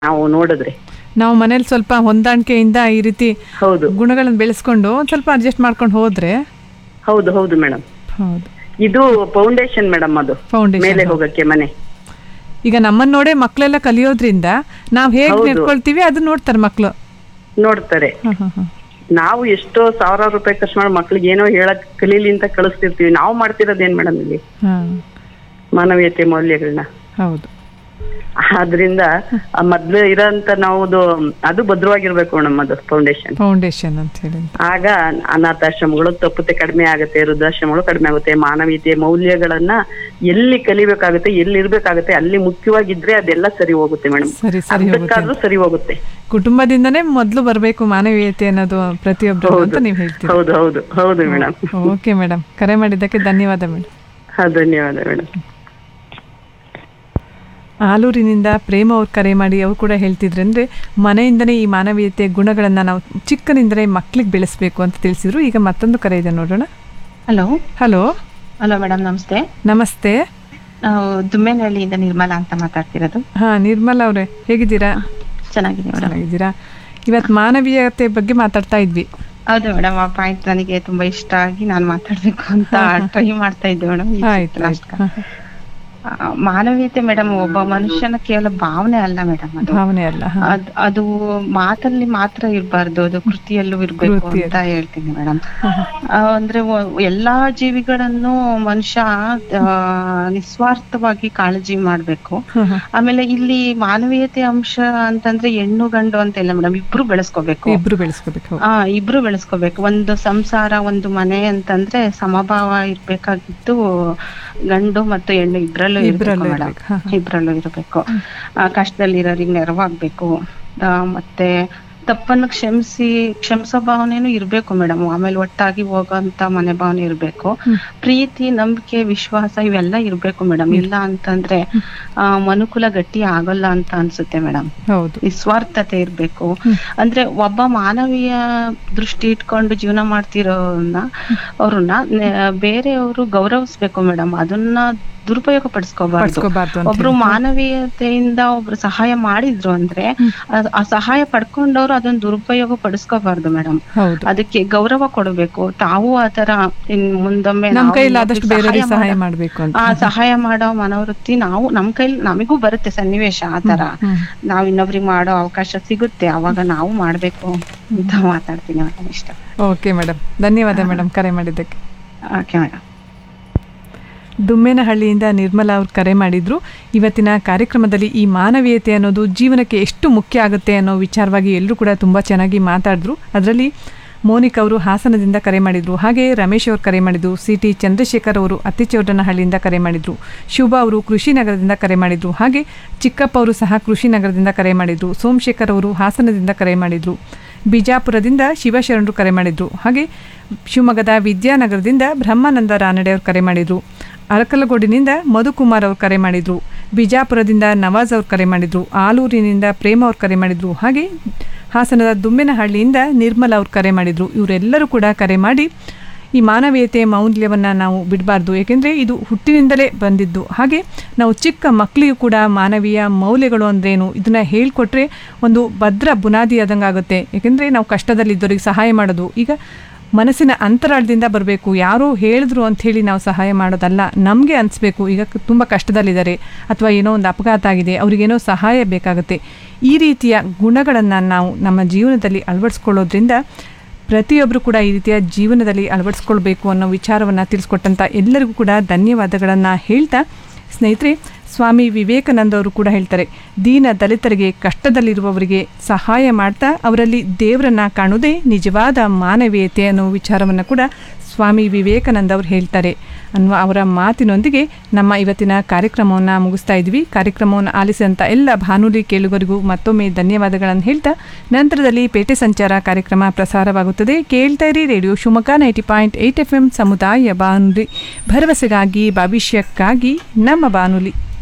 ನಾವು ನೋಡಿದ್ರೆ ನಾವು ಮನೇಲಿ ಸ್ವಲ್ಪ ಹೊಂದಾಣಿಕೆಯಿಂದ ಈ ರೀತಿ ಹೌದು ಗುಣಗಳನ್ನು ಬೆಳೆಸ್ಕೊಂಡು ಒಂದ್ ಸ್ವಲ್ಪ ಅಡ್ಜಸ್ಟ್ ಮಾಡ್ಕೊಂಡು ಹೋದ್ರೆ ಹೌದು ಹೌದು ಮೇಡಮ್ ಹೌದು ಇದು ಫೌಂಡೇಶನ್ ಮೇಡಮ್ ಅದು ಫೌಂಡೇಶನ್ ಮೇಲೆ ಹೋಗಕ್ಕೆ ಮನೆ ಈಗ ನಮ್ಮನ್ನ ನೋಡೇ ಮಕ್ಕಳೆಲ್ಲ ಕಲಿಯೋದ್ರಿಂದ ನಾವ್ ಹೇಗ್ ಹೌದು. ನಡ್ಕೊಳ್ತೀವಿ ಅದನ್ನ ನೋಡ್ತಾರೆ ಮಕ್ಕಳು ನೋಡ್ತಾರೆ ನಾವು ಎಷ್ಟೋ ಸಾವಿರಾರು ರೂಪಾಯಿ ಖರ್ಚು ಮಾಡಿ ಮಕ್ಳಿಗೆ ಏನೋ ಹೇಳಕ್ ಕಲೀಲಿ ಅಂತ ಕಳಿಸ್ತಿರ್ತೀವಿ ನಾವು ಮಾಡ್ತಿರೋದೇನ್ ಮೇಡಮ್ ಇಲ್ಲಿ ಮಾನವೀಯತೆ ಮೌಲ್ಯಗಳನ್ನ ಹೌದು ಆದ್ರಿಂದ ಆ ಮೊದ್ಲು ಇರೋಂತ ನಾವು ಅದು ಭದ್ರವಾಗಿರ್ಬೇಕು ಮೇಡಮ್ ಅದು ಫೌಂಡೇಶನ್ ಫೌಂಡೇಶನ್ ಅಂತ ಹೇಳಿ ಆಗ ಅನಾಥಾಶ್ರಮಗಳು ತಪ್ಪುತ್ತೆ ಕಡಿಮೆ ಆಗುತ್ತೆ ವೃದ್ಧಾಶ್ರಮಗಳು ಕಡಿಮೆ ಆಗುತ್ತೆ ಮಾನವೀಯತೆ ಮೌಲ್ಯಗಳನ್ನ ಎಲ್ಲಿ ಕಲಿಬೇಕಾಗುತ್ತೆ ಎಲ್ಲಿ ಇರ್ಬೇಕಾಗುತ್ತೆ ಅಲ್ಲಿ ಮುಖ್ಯವಾಗಿದ್ರೆ ಅದೆಲ್ಲ ಸರಿ ಹೋಗುತ್ತೆ ಮೇಡಮ್ ಸರಿ ಸರಿ ಹೋಗುತ್ತೆ ಅದಕ್ಕಾದ್ರೂ ಸರಿ ಹೋಗುತ್ತೆ ಕುಟುಂಬದಿಂದನೇ ಮೊದಲು ಬರಬೇಕು ಮಾನವೀಯತೆ ಅನ್ನೋದು ಪ್ರತಿಯೊಬ್ಬರು ಅಂತ ನೀವು ಹೇಳ್ತೀರಿ ಹೌದು ಹೌದು ಹೌದು ಮೇಡಮ್ ಓಕೆ ಮೇಡಮ್ ಕರೆ ಮಾಡಿದ್ದಕ್ಕೆ ಧನ್ಯವಾದ ಮೇಡಮ್ ಹಾ ಧನ್ಯವಾದ ಮೇಡಮ್ ಆಲೂರಿನಿಂದ ಪ್ರೇಮ ಅವ್ರು ಕರೆ ಮಾಡಿ ಅವ್ರು ಕೂಡ ಹೇಳ್ತಿದ್ರು ಅಂದರೆ ಮನೆಯಿಂದನೇ ಈ ಮಾನವೀಯತೆ ಗುಣಗಳನ್ನು ನಾವು ಚಿಕ್ಕನಿಂದಲೇ ಮಕ್ಳಿಗೆ ಬೆಳೆಸಬೇಕು ಅಂತ ತಿಳಿಸಿದ್ರು ಈಗ ಮತ್ತೊಂದು ಕರೆ ಇದೆ ನೋಡೋಣ ಹಲೋ ಹಲೋ ಹಲೋ ಮೇಡಮ್ ನಮಸ್ತೆ ನಮಸ್ತೆ ನಾವು ದುಮ್ಮೇನಹಳ್ಳಿಯಿಂದ ನಿರ್ಮಲಾ ಅಂತ ಮಾತಾಡ್ತಿರೋದು ಹಾಂ ನಿರ್ಮಲಾ ಅವರೇ ಹೇಗಿದ್ದೀರಾ ಚೆನ್ನಾಗಿದೆ ಮೇಡಮ್ ಚೆನ್ನಾಗಿದ್ದೀರಾ ಇವತ್ತು ಮಾನವೀಯತೆ ಬಗ್ಗೆ ಮಾತಾಡ್ತಾ ಇದ್ವಿ ಹೌದು ಮೇಡಮ್ ಆ ಪಾಯಿಂಟ್ ನನಗೆ ತುಂಬಾ ಇಷ್ಟ ಆಗಿ ನಾನು ಮಾತಾಡ್ಬೇಕು ಅಂತ ಟ್ರೈ ಮಾಡ್ತಾ ಇದ್ದೆ ಮೇಡಮ್ ಆಯ್ತು ಆಯ್ತು ಮಾನವೀಯತೆ ಮೇಡಮ್ ಒಬ್ಬ ಮನುಷ್ಯನ ಕೇವಲ ಭಾವನೆ ಅಲ್ಲ ಮೇಡಮ್ ಅದು ಭಾವನೆ ಅಲ್ಲ ಹಾ. ಅದ್ ಅದು ಮಾತಲ್ಲಿ ಮಾತ್ರ ಇರಬಾರ್ದು ಅದು ಕೃತಿಯಲ್ಲೂ ಇರ್ಬೇಕು ಕೃತಿಯಲ್ಲಿ. ಅಂತ ಹೇಳ್ತೀನಿ ಮೇಡಮ್ ಅಂದ್ರೆ ಒ- ಎಲ್ಲಾ ಜೀವಿಗಳನ್ನು ಮನುಷ್ಯ ಆ, ನಿಸ್ವಾರ್ಥವಾಗಿ ಕಾಳಜಿ ಮಾಡ್ಬೇಕು ಹಾ, ಹಾ. ಆಮೇಲೆ ಇಲ್ಲಿ ಮಾನವೀಯತೆ ಅಂಶ ಅಂತಂದ್ರೆ ಹೆಣ್ಣು ಗಂಡು ಅಂತ ಇಲ್ಲ ಮೇಡಮ್ ಇಬ್ರು ಬೆಳೆಸ್ಕೋಬೇಕು ಇಬ್ರು ಬೆಳೆಸ್ಕೋಬೇಕು ಆ ಇಬ್ರು ಬೆಳೆಸ್ಕೋಬೇಕು ಒಂದು ಸಂಸಾರ ಒಂದು ಮನೆ ಅಂತಂದ್ರೆ ಸಮಭಾವ ಇರ್ಬೇಕಾಗಿದ್ದು ಗಂಡು ಮತ್ತು ಹೆಣ್ಣು ಇಬ್ರಲ್ಲೂ ಇರ್ಬೇಕು ಇಬ್ರಲ್ಲೂ ಮೇಡಮ್ ಇರ್ಬೇಕು. ಹಾ, ಇಬ್ರಲ್ಲೂ ಇರಬೇಕು ಕಷ್ಟದಲ್ಲಿರೋರಿಗೆ ನೆರವಾಗ್ಬೇಕು ಆ, ಮತ್ತೆ ತಪ್ಪನ್ನು ಕ್ಷಮಿಸಿ ಕ್ಷಮಿಸೋ ಭಾವನೆನೂ ಇರ್ಬೇಕು ಮೇಡಮ್ ಆಮೇಲೆ ಒಟ್ಟಾಗಿ ಹೋಗೋಂತ ಮನೆ ಭಾವನೆ ಇರ್ಬೇಕು ಪ್ರೀತಿ ನಂಬಿಕೆ ವಿಶ್ವಾಸ ಇವೆಲ್ಲ ಇರ್ಬೇಕು ಮೇಡಮ್ ಇಲ್ಲ ಅಂತಂದ್ರೆ ಆ ಮನುಕುಲ ಗಟ್ಟಿ ಆಗಲ್ಲ ಅಂತ ಅನ್ಸುತ್ತೆ ಮೇಡಮ್ ಹೌದು ನಿಸ್ವಾರ್ಥತೆ ಇರ್ಬೇಕು ಅಂದ್ರೆ ಒಬ್ಬ ಮಾನವೀಯ ದೃಷ್ಟಿ ಇಟ್ಕೊಂಡು ಜೀವನ ಮಾಡ್ತಿರೋನ್ನ ಅವ್ರನ್ನ ನೆ- ಬೇರೆಯವರು ಗೌರವಿಸ್ಬೇಕು ಮೇಡಮ್ ಅದನ್ನ ದುರುಪಯೋಗ ಪಡಿಸ್ಕೋಬಾರ್ದು ಪಡ್ಸ್ಕೋಬಾರ್ದು ಅಂತ ಒಬ್ರು ಮಾನವೀಯತೆಯಿಂದ ಒಬ್ರು ಸಹಾಯ ಮಾಡಿದ್ರು ಅಂದ್ರೆ ಅದ್- ಆ ಸಹಾಯ ಪಡ್ಕೊಂಡವ್ರು ಅದನ್ನ ದುರುಪಯೋಗ ಪಡಿಸ್ಕೋಬಾರ್ದು ಮೇಡಮ್ ಹೌದು ಅದಕ್ಕೆ ಗೌರವ ಕೊಡಬೇಕು ತಾವು ಆತರ ಇನ್ ಮುಂದೊಮ್ಮೆ ನಮ್ ನಾವು ಕೈಲಿ ಇನ್ನೊಬ್ರಿಗೆ ಆದಷ್ಟು ಬೇರೆಯವ್ರಿಗೆ ಸಹಾಯ ಸಹಾಯ ಮಾಡ- ಮಾಡ್ಬೇಕು ಅಂತ ಆ ಸಹಾಯ ಮಾಡೋ ಮನೋವೃತ್ತಿ ನಾವು ನಮ್ ಕೈಲಿ ನಮಿಗೂ ಬರುತ್ತೆ ಸನ್ನಿವೇಶ ಆತರ ಹ್ಮ್. ನಾವ್ ಇನ್ನೊಬ್ರಿಗೆ ಮಾಡೋ ಅವಕಾಶ ಸಿಗುತ್ತೆ ಅವಾಗ ನಾವು ಮಾಡ್ಬೇಕು ಅಂತ ಮಾತಾಡ್ತೀನಿ ಮೇಡಮ್ ಇಷ್ಟ ಓಕೆ ಮೇಡಮ್ ಧನ್ಯವಾದ ಮೇಡಮ್ ಕರೆ ಮಾಡಿದ್ದಕ್ಕೆ ಓಕೆ ಮೇಡಮ್ ದುಮ್ಮೇನಹಳ್ಳಿಯಿಂದ ನಿರ್ಮಲಾ ಅವ್ರು ಕರೆ ಮಾಡಿದ್ರು ಇವತ್ತಿನ ಕಾರ್ಯಕ್ರಮದಲ್ಲಿ ಈ ಮಾನವೀಯತೆ ಅನ್ನೋದು ಜೀವನಕ್ಕೆ ಎಷ್ಟು ಮುಖ್ಯ ಆಗುತ್ತೆ ಅನ್ನೋ ವಿಚಾರವಾಗಿ ಎಲ್ಲರೂ ಕೂಡ ತುಂಬ ಚೆನ್ನಾಗಿ ಮಾತಾಡಿದ್ರು ಅದರಲ್ಲಿ ಮೋನಿಕ್ ಅವರು ಹಾಸನದಿಂದ ಕರೆ ಮಾಡಿದ್ರು ಹಾಗೆ ರಮೇಶ್ ಅವರು ಕರೆ ಮಾಡಿದ್ರು ಸಿ ಟಿ ಚಂದ್ರಶೇಖರ್ ಅವರು ಅತ್ತಿಚೌಡನಹಳ್ಳಿಯಿಂದ ಕರೆ ಮಾಡಿದ್ರು ಶುಭ ಅವರು ಕೃಷಿನಗರದಿಂದ ಕರೆ ಮಾಡಿದ್ರು ಹಾಗೆ ಚಿಕ್ಕಪ್ಪ ಅವರು ಸಹ ಕೃಷಿನಗರದಿಂದ ಕರೆ ಮಾಡಿದ್ರು ಸೋಮಶೇಖರ್ ಅವರು ಹಾಸನದಿಂದ ಕರೆ ಮಾಡಿದ್ರು ಬಿಜಾಪುರದಿಂದ ಶಿವಶರಣರು ಕರೆ ಮಾಡಿದ್ರು ಹಾಗೆ ಶಿವಮೊಗ್ಗದ ವಿದ್ಯಾನಗರದಿಂದ ಬ್ರಹ್ಮಾನಂದ ರಾನಡೆ ಅವರು ಕರೆ ಮಾಡಿದ್ರು ಅರಕಲಗೋಡಿನಿಂದ ಮಧುಕುಮಾರ್ ಅವರು ಕರೆ ಮಾಡಿದ್ರು ಬಿಜಾಪುರದಿಂದ ನವಾಜ್ ಅವರು ಕರೆ ಮಾಡಿದ್ರು ಆಲೂರಿನಿಂದ ಪ್ರೇಮ ಅವರು ಕರೆ ಮಾಡಿದ್ರು ಹಾಗೆ ಹಾಸನದ ದುಮ್ಮೆನಹಳ್ಳಿಯಿಂದ ನಿರ್ಮಲ ಅವರು ಕರೆ ಮಾಡಿದ್ರು ಇವರೆಲ್ಲರೂ ಕೂಡ ಕರೆ ಮಾಡಿ ಈ ಮಾನವೀಯತೆ ಮೌಲ್ಯವನ್ನು ನಾವು ಬಿಡಬಾರ್ದು ಏಕೆಂದರೆ ಇದು ಹುಟ್ಟಿನಿಂದಲೇ ಬಂದಿದ್ದು ಹಾಗೆ ನಾವು ಚಿಕ್ಕ ಮಕ್ಕಳಿಗೂ ಕೂಡ ಮಾನವೀಯ ಮೌಲ್ಯಗಳು ಅಂದ್ರೇನು ಇದನ್ನು ಹೇಳಿಕೊಟ್ರೆ ಒಂದು ಭದ್ರ ಬುನಾದಿ ಆದಂಗೆ ಆಗುತ್ತೆ ಏಕೆಂದರೆ ನಾವು ಕಷ್ಟದಲ್ಲಿದ್ದವರಿಗೆ ಸಹಾಯ ಮಾಡೋದು ಈಗ ಮನಸ್ಸಿನ ಅಂತರಾಳದಿಂದ ಬರಬೇಕು ಯಾರೋ ಹೇಳಿದ್ರು ಅಂಥೇಳಿ ನಾವು ಸಹಾಯ ಮಾಡೋದಲ್ಲ ನಮಗೆ ಅನಿಸ್ಬೇಕು ಈಗ ತುಂಬ ಕಷ್ಟದಲ್ಲಿದ್ದಾರೆ ಅಥವಾ ಏನೋ ಒಂದು ಅಪಘಾತ ಆಗಿದೆ ಅವ್ರಿಗೇನೋ ಸಹಾಯ ಬೇಕಾಗುತ್ತೆ ಈ ರೀತಿಯ ಗುಣಗಳನ್ನು ನಾವು ನಮ್ಮ ಜೀವನದಲ್ಲಿ ಅಳವಡಿಸ್ಕೊಳ್ಳೋದ್ರಿಂದ ಪ್ರತಿಯೊಬ್ಬರು ಕೂಡ ಈ ರೀತಿಯ ಜೀವನದಲ್ಲಿ ಅಳವಡಿಸ್ಕೊಳ್ಬೇಕು ಅನ್ನೋ ವಿಚಾರವನ್ನು ತಿಳಿಸ್ಕೊಟ್ಟಂಥ ಎಲ್ಲರಿಗೂ ಕೂಡ ಧನ್ಯವಾದಗಳನ್ನು ಹೇಳ್ತಾ ಸ್ನೇಹಿತರೆ ಸ್ವಾಮಿ ವಿವೇಕಾನಂದ ಅವರು ಕೂಡ ಹೇಳ್ತಾರೆ ದೀನ ದಲಿತರಿಗೆ ಕಷ್ಟದಲ್ಲಿರುವವರಿಗೆ ಸಹಾಯ ಮಾಡ್ತಾ ಅವರಲ್ಲಿ ದೇವರನ್ನ ಕಾಣುವುದೇ ನಿಜವಾದ ಮಾನವೀಯತೆ ಅನ್ನೋ ವಿಚಾರವನ್ನು ಕೂಡ ಸ್ವಾಮಿ ವಿವೇಕಾನಂದ ಅವರು ಹೇಳ್ತಾರೆ ಅನ್ನುವ ಅವರ ಮಾತಿನೊಂದಿಗೆ ನಮ್ಮ ಇವತ್ತಿನ ಕಾರ್ಯಕ್ರಮವನ್ನು ಮುಗಿಸ್ತಾ ಇದ್ವಿ ಕಾರ್ಯಕ್ರಮವನ್ನು ಆಲಿಸಿದಂಥ ಎಲ್ಲ ಭಾನುಲಿ ಕೇಳುಗರಿಗೂ ಮತ್ತೊಮ್ಮೆ ಧನ್ಯವಾದಗಳನ್ನು ಹೇಳ್ತಾ ನಂತರದಲ್ಲಿ ಪೇಟೆ ಸಂಚಾರ ಕಾರ್ಯಕ್ರಮ ಪ್ರಸಾರವಾಗುತ್ತದೆ ಕೇಳ್ತಾ ಇರಿ radio Shivamogga ninety point eight F M ಸಮುದಾಯ ಬಾನುಲಿ ಭರವಸೆಗಾಗಿ ಭವಿಷ್ಯಕ್ಕಾಗಿ ನಮ್ಮ ಬಾನುಲಿ